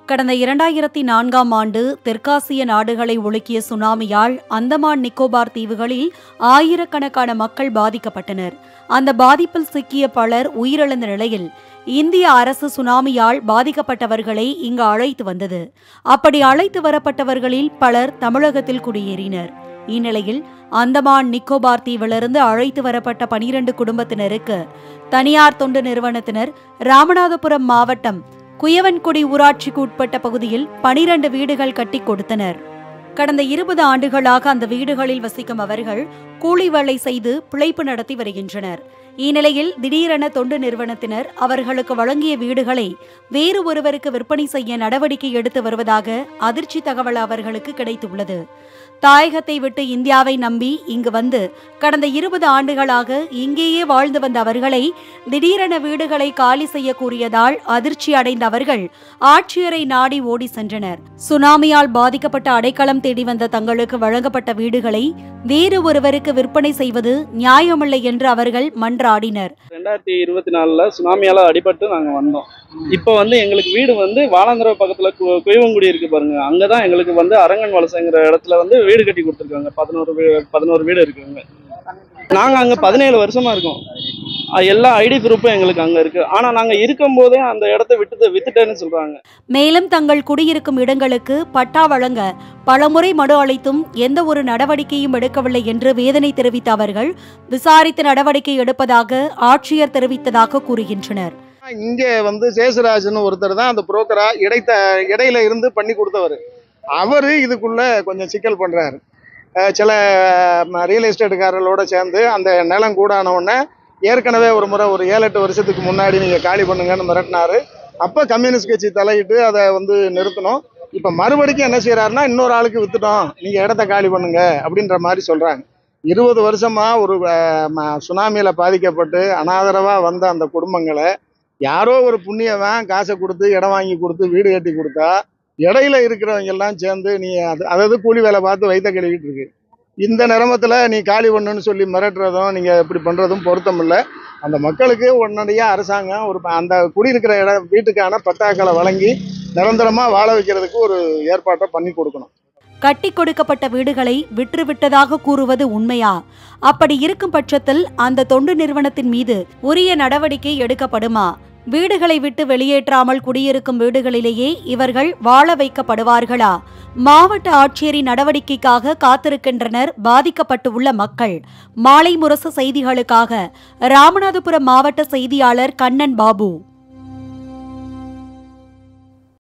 கடந்த இரண்டாயிரத்தி நான்காம் ஆண்டு தெற்காசிய நாடுகளை ஒழுக்கிய சுனாமியால் அந்தமான் நிக்கோபார் தீவுகளில் ஆயிரக்கணக்கான மக்கள் பாதிக்கப்பட்டனர் அந்த பாதிப்பில் சிக்கிய பலர் உயிரிழந்த நிலையில் இந்திய அரசு சுனாமியால் பாதிக்கப்பட்டவர்களை இங்கு அழைத்து வந்தது அப்படி அழைத்து வரப்பட்டவர்களில் பலர் தமிழகத்தில் குடியேறினர் இந்நிலையில் அந்தமான் நிக்கோபார் தீவிலிருந்து அழைத்து வரப்பட்ட பனிரண்டு குடும்பத்தினருக்கு தனியார் தொண்டு நிறுவனத்தினர் ராமநாதபுரம் மாவட்டம் குயவன்குடி ஊராட்சிக்கு உட்பட்ட பகுதியில் பனிரண்டு வீடுகள் கட்டி கொடுத்தனர் கடந்த இருபது ஆண்டுகளாக அந்த வீடுகளில் வசிக்கும் அவர்கள் கூலி வேலை செய்து பிழைப்பு நடத்தி வருகின்றனர் இந்நிலையில் திடீரென தொண்டு நிறுவனத்தினர் அவர்களுக்கு வழங்கிய வீடுகளை வேறு ஒருவருக்கு விற்பனை செய்ய நடவடிக்கை எடுத்து வருவதாக அதிர்ச்சி தகவல் அவர்களுக்கு கிடைத்துள்ளது தாயகத்தை விட்டு இந்தியாவை நம்பி இங்கு வந்து கடந்த இருபது ஆண்டுகளாக இங்கேயே வாழ்ந்து வந்த அவர்களை திடீரென வீடுகளை காலி செய்ய கூறியதால் அதிர்ச்சி அடைந்த அவர்கள் ஆட்சியரை நாடி ஓடி சென்றனர் சுனாமியால் பாதிக்கப்பட்ட அடைக்கலம் தேடி வந்த தங்களுக்கு வழங்கப்பட்ட வீடுகளை வேறு ஒருவருக்கு விற்பனை செய்வது நியாயமில்லை என்று அவர்கள் மன்றாடினர் ரெண்டாயிரத்தி இருபத்தி நாலுல சுனாமியால அடிபட்டு நாங்க வந்தோம் இப்போ வந்து எங்களுக்கு வீடு வந்து வாலாந்தர பக்கத்துல கு- குயவங்குடி இருக்கு பாருங்க அங்கதான் எங்களுக்கு வந்து அரங்கன் வலசைங்கிற இடத்துல வந்து வீடு கட்டி கொடுத்துருக்காங்க பதினோரு வீ பதினோரு வீடு இருக்குங்க நாங்க அங்க பதினேழு வருஷமா இருக்கோம் அஹ் எல்லா ஐடி ப்ரூஃபும் எங்களுக்கு அங்க இருக்கு ஆனா நாங்க இருக்கும் போதே அந்த இடத்த விட்டு வித்துட்டேன்னு சொல்றாங்க மேலும் தங்கள் குடியிருக்கும் இடங்களுக்கு பட்டா வழங்க பலமுறை மனு அளித்தும் எந்த ஒரு நடவடிக்கையும் எடுக்கவில்லை என்று வேதனை தெரிவித்த அவர்கள் விசாரித்து நடவடிக்கை எடுப்பதாக ஆட்சியர் தெரிவித்ததாக கூறுகின்றனர் இங்கே வந்து சேசுராஜன் ஒருத்தர் தான் அந்த புரோக்கரா இடைத்த இடையில இருந்து பண்ணி கொடுத்தவர் அவர் இதுக்குள்ள கொஞ்சம் சிக்கல் பண்றாரு அஹ் சில ரியல் எஸ்டேட்டுக்காரர்களோட சேர்ந்து அந்த நிலம் கூடான உடனே ஏற்கனவே ஒரு முறை ஒரு ஏழு எட்டு வருஷத்துக்கு முன்னாடி நீங்கள் காலி பண்ணுங்கன்னு மிரட்டினாரு அப்போ கம்யூனிஸ்ட் கட்சி தலையிட்டு அதை வந்து நிறுத்தணும் இப்போ மறுபடிக்கும் என்ன செய்யறாருன்னா இன்னொரு ஆளுக்கு வித்துட்டோம் நீங்கள் இடத்த காலி பண்ணுங்க அப்படின்ற மாதிரி சொல்கிறாங்க இருபது வருஷமா ஒரு அஹ், ம- சுனாமியில பாதிக்கப்பட்டு அனாதரவா வந்த அந்த குடும்பங்களை யாரோ ஒரு புண்ணியவன் காசை கொடுத்து இடம் வாங்கி கொடுத்து வீடு கட்டி கொடுத்தா இடையில இருக்கிறவங்க எல்லாம் சேர்ந்து நீ அது அதாவது கூலி வேலை பார்த்து வைத்த கழுவிட்டு இருக்கு இந்த நிரமத்துல நீ காலி பண்ணுன்னு சொல்லி மிரட்டுறதும் நீங்க இப்படி பண்றதும் பொருத்தம் இல்லை அந்த மக்களுக்கு உடனடியா அரசாங்கம் ஒரு ப- அந்த குடியிருக்கிற இட வீட்டுக்கான பட்டாக்களை வழங்கி நிரந்தரமா வாழ வைக்கிறதுக்கு ஒரு ஏற்பாட்டை பண்ணி கொடுக்கணும் கட்டி கொடுக்கப்பட்ட வீடுகளை விற்றுவிட்டதாக கூறுவது உண்மையா அப்படி இருக்கும் பட்சத்தில் அந்த தொண்டு நிறுவனத்தின் மீது உரிய நடவடிக்கை எடுக்கப்படுமா வீடுகளை விட்டு வெளியேற்றாமல் குடியிருக்கும் வீடுகளிலேயே இவர்கள் வாழ வைக்கப்படுவார்களா மாவட்ட ஆட்சியரின் நடவடிக்கைக்காக காத்திருக்கின்றனர் பாதிக்கப்பட்டு உள்ள மக்கள் மாலை முரசு செய்திகளுக்காக ராமநாதபுரம் மாவட்ட செய்தியாளர் கண்ணன் பாபு